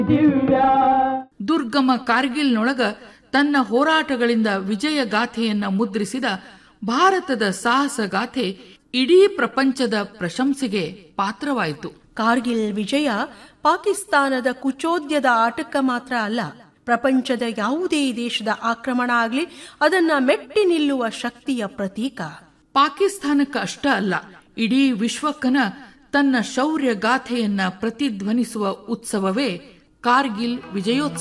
ದುರ್ಗಮ ಕಾರ್ಗಿಲ್ನೊಳಗ ತನ್ನ ಹೋರಾಟಗಳಿಂದ ವಿಜಯ ಗಾಥೆಯನ್ನ ಮುದ್ರಿಸಿದ ಭಾರತದ ಸಾಹಸ ಗಾಥೆ ಇಡೀ ಪ್ರಪಂಚದ ಪ್ರಶಂಸೆಗೆ ಪಾತ್ರವಾಯಿತು ಕಾರ್ಗಿಲ್ ವಿಜಯ ಪಾಕಿಸ್ತಾನದ ಕುಚೋದ್ಯದ ಆಟಕ್ಕ ಮಾತ್ರ ಅಲ್ಲ ಪ್ರಪಂಚದ ಯಾವುದೇ ದೇಶದ ಆಕ್ರಮಣ ಆಗಲಿ ಅದನ್ನ ಮೆಟ್ಟಿ ನಿಲ್ಲುವ ಶಕ್ತಿಯ ಪ್ರತೀಕ ಪಾಕಿಸ್ತಾನಕ್ಕೆ ಅಷ್ಟ ಅಲ್ಲ ಇಡೀ ವಿಶ್ವಕ್ಕನ ತನ್ನ ಶೌರ್ಯ ಗಾಥೆಯನ್ನ ಪ್ರತಿಧ್ವನಿಸುವ ಉತ್ಸವವೇ ಕಾರ್ಗಿಲ್ ವಿಜಯೋತ್ಸವ